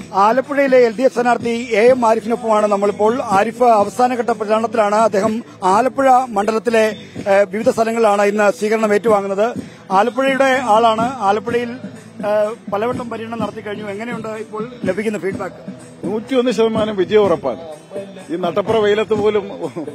ആലപ്പുഴയിലെ L D F സ്ഥാനാർത്ഥി A M ആരിഫിനൊപ്പമാണ് നമ്മളിപ്പോൾ ആരിഫ് അവസാനഘട്ട പ്രചാരണത്തിലാണ് അദ്ദേഹം ആലപ്പുഴ മണ്ഡലത്തിലെ ഏഹ്, വിവിധ സ്ഥലങ്ങളിലാണ് ഇന്ന് സ്വീകരണം ഏറ്റുവാങ്ങുന്നത് ആലപ്പുഴയുടെ ആളാണ് ആലപ്പുഴയിൽ ഏഹ്, പലവട്ടം പര്യടനം നടത്തി കഴിഞ്ഞു എങ്ങനെയുണ്ട് ഇപ്പോൾ ലഭിക്കുന്ന ഫീഡ്ബാക്ക് നൂറ്റിയൊന്ന് ശതമാനം വിജയം ഉറപ്പാണ് ഈ നട്ടപ്പുറ വെയിലത്ത് പോലും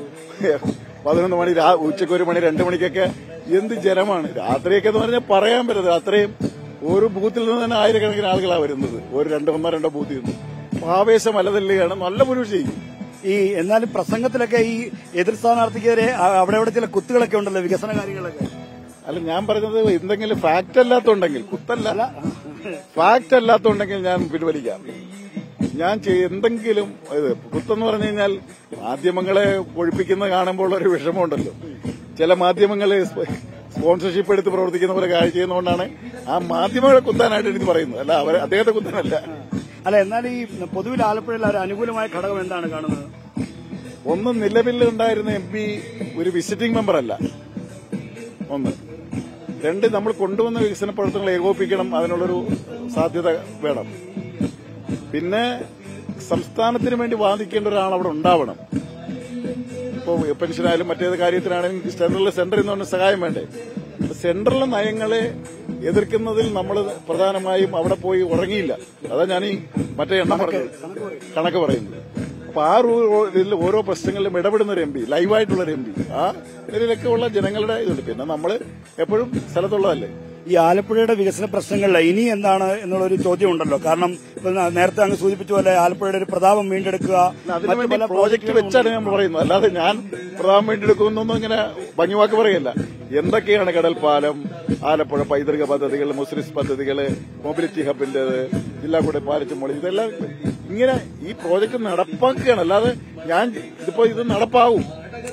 പതിനൊന്ന് മണി രാ- ഉച്ചയ്ക്ക് ഒരു മണി രണ്ട് മണിക്കൊക്കെ എന്ത് ജനമാണ് രാത്രിയൊക്കെ എന്ന് പറഞ്ഞാൽ പറയാൻ പറ്റത്തില്ല അത്രയും ഓരോ ബൂത്തിൽ നിന്ന് തന്നെ ആയിരക്കണക്കിന് ആളുകളാണ് വരുന്നത് ഒരു രണ്ടോ ഒന്നോ രണ്ടോ ബൂത്തിൽ നിന്ന് അപ്പൊ ആവേശം അലതല്ലുകയാണ് നല്ല പുരുഷ ചെയ്യും ഈ എന്നാലും പ്രസംഗത്തിലൊക്കെ ഈ എതിർ സ്ഥാനാർത്ഥിക്കെതിരെ അ- അവിടെ അവിടെ ചില കുത്തുകളൊക്കെ ഉണ്ടല്ലോ വികസന കാര്യങ്ങളൊക്കെ അല്ല ഞാൻ പറഞ്ഞത് എന്തെങ്കിലും ഫാക്ട് അല്ലാത്തുണ്ടെങ്കിൽ കുത്തല്ല ഫാക്ട് അല്ലാത്തുണ്ടെങ്കിൽ ഞാൻ പിൻവലിക്കാം ഞാൻ ചെയ്യ- എന്തെങ്കിലും ഇത് കുത്തെന്ന് പറഞ്ഞു കഴിഞ്ഞാൽ മാധ്യമങ്ങളെ ഒഴിപ്പിക്കുന്നത് കാണുമ്പോൾ ഒരു വിഷമമുണ്ടല്ലോ ചില മാധ്യമങ്ങൾ സ്പോൺസർഷിപ്പ് എടുത്ത് പ്രവർത്തിക്കുന്ന പോലെ കാര്യം ചെയ്യുന്നതുകൊണ്ടാണ് ആ മാധ്യമങ്ങളെ കുത്താനായിട്ട് എനിക്ക് പറയുന്നത് അല്ല അവരെ അദ്ദേഹത്തെ കുത്താനല്ല അല്ല എന്നാൽ ഈ പൊതുവിൽ ആലപ്പുഴയിൽ ഒരു അനുകൂലമായ ഘടകം എന്താണ് കാണുന്നത് ഒന്ന് നിലവിൽ ഉണ്ടായിരുന്ന എം പി ഒരു വിസിറ്റിംഗ് മെമ്പർ അല്ല ഒന്ന് രണ്ട് നമ്മൾ കൊണ്ടുവന്ന വികസന പ്രവർത്തനങ്ങൾ ഏകോപിപ്പിക്കണം അതിനുള്ളൊരു സാധ്യത വേണം പിന്നെ സംസ്ഥാനത്തിന് വേണ്ടി വാദിക്കേണ്ട ഒരാൾ അവിടെ ഉണ്ടാവണം ഇപ്പോൾ പെൻഷനായാലും മറ്റേത് കാര്യത്തിനാണെങ്കിലും സെൻട്രലിൽ സെന്ററിൽ നിന്ന് സഹായം വേണ്ടേ സെൻട്രലിലെ നയങ്ങളെ എതിർക്കുന്നതിൽ നമ്മൾ പ്രധാനമായും അവിടെ പോയി ഉറങ്ങിയില്ല അതാ ഞാൻ ഈ മറ്റേ എണ്ണം പറഞ്ഞത് കണക്ക് പറയുന്നത് അപ്പൊ ആ റൂ- ഇതിൽ ഓരോ പ്രശ്നങ്ങളിലും ഇടപെടുന്ന ഒരു എം പി ലൈവായിട്ടുള്ള ഒരു എം പി ആ ഇതിലൊക്കെ ഉള്ള ജനങ്ങളുടെ ഇതുണ്ട് പിന്നെ നമ്മൾ എപ്പോഴും സ്ഥലത്തുള്ളതല്ലേ ഈ ആലപ്പുഴയുടെ വികസന പ്രശ്നങ്ങളിൽ ഇനി എന്താണ് എന്നുള്ളൊരു ചോദ്യം ഉണ്ടല്ലോ കാരണം ഇപ്പൊ ന- നേരത്തെ അങ്ങ് സൂചിപ്പിച്ച പോലെ ആലപ്പുഴയുടെ ഒരു പ്രതാപം വീണ്ടെടുക്കുക അതിനു മറ്റു വേണ്ടി പല പ്രോജക്ട് പ്രോജക്റ്റുകളും വെച്ചാണ് ഞാൻ പറയുന്നത് അല്ലാതെ ഞാൻ പ്രധാനം വേണ്ടി എടുക്കുന്നൊന്നും ഇങ്ങനെ ഭംഗിവാക്ക് പറയല്ല എന്തൊക്കെയാണ് കടൽപ്പാലം ആലപ്പുഴ പൈതൃക പദ്ധതികൾ മുസ്ലിസ് പദ്ധതികൾ മൊബിലിറ്റി ഹബിന്റേത് ജില്ലാ കൂടെ പാലിച്ചുമോളി ഇതെല്ലാം ഇങ്ങനെ ഈ പ്രോജക്ട് നടപ്പാക്കുകയാണ് അല്ലാതെ ഞാൻ ഇതിപ്പോ ഇത് നടപ്പാവും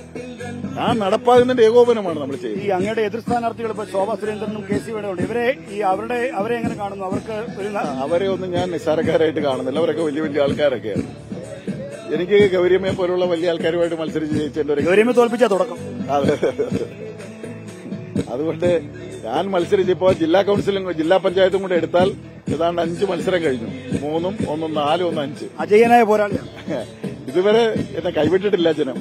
ആ നടപ്പാകുന്നതിന്റെ ഏകോപനമാണ് നമ്മൾ ചെയ്യുന്നത് ഈ അങ്ങയുടെ എതിർ സ്ഥാനാർത്ഥികൾ ഇപ്പൊ ശോഭാ സുരേന്ദ്രനും കെ സി വേണുണ്ട് ഇവരെ ഈ അവരുടെ അവരെ എങ്ങനെ കാണുന്നു അവർക്ക് ഒരു ന- അവരെ ഒന്നും ഞാൻ നിസ്സാരക്കാരായിട്ട് കാണുന്നില്ല അവരൊക്കെ വലിയ വലിയ ആൾക്കാരൊക്കെയാണ് എനിക്ക് ഗൗരിയമ്മയെ പോലുള്ള വലിയ ആൾക്കാരുമായിട്ട് മത്സരിച്ച് ജയിച്ചതിന്റെ ഒരു ഗൗരിയമ്മ തോൽപ്പിച്ച തുടക്കം അതെ അതുകൊണ്ട് ഞാൻ മത്സരിച്ചപ്പോ ജില്ലാ കൌൺസിലും ജില്ലാ പഞ്ചായത്തും കൂടെ എടുത്താൽ ഏതാണ്ട് അഞ്ച് മത്സരം കഴിഞ്ഞു മൂന്നും ഒന്നും നാലും ഒന്നും അഞ്ച് അജയനായ പോരാളിയാണ് ഇതുവരെ എന്നെ കൈവിട്ടിട്ടില്ല ജനം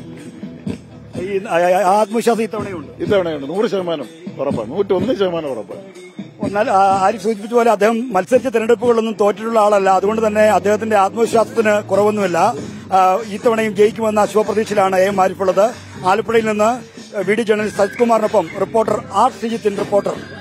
ഈ ആ- ആ- ആത്മവിശ്വാസം ഇത്തവണയുണ്ട് ഇത്തവണയുണ്ട് നൂറ് ശതമാനം ഉറപ്പാണ് നൂറ്റൊന്ന് ശതമാനം ഉറപ്പാണ് എന്നാൽ ആ, ആരിഫ് സൂചിപ്പിച്ച പോലെ അദ്ദേഹം മത്സരിച്ച തെരഞ്ഞെടുപ്പുകളൊന്നും തോറ്റിട്ടുള്ള ആളല്ല അതുകൊണ്ട് തന്നെ അദ്ദേഹത്തിന്റെ ആത്മവിശ്വാസത്തിന് കുറവൊന്നുമില്ല ആ, ഇത്തവണയും ജയിക്കുമെന്ന ശുഭപ്രതീക്ഷയിലാണ് എ എം ആരിഫ് ഉള്ളത് ആലപ്പുഴയിൽ നിന്ന് വി ഡി ജേർണലിസ്റ്റ് സജിത് കുമാറിനൊപ്പം റിപ്പോർട്ടർ ആർ സിജിത്തിൻ റിപ്പോർട്ടർ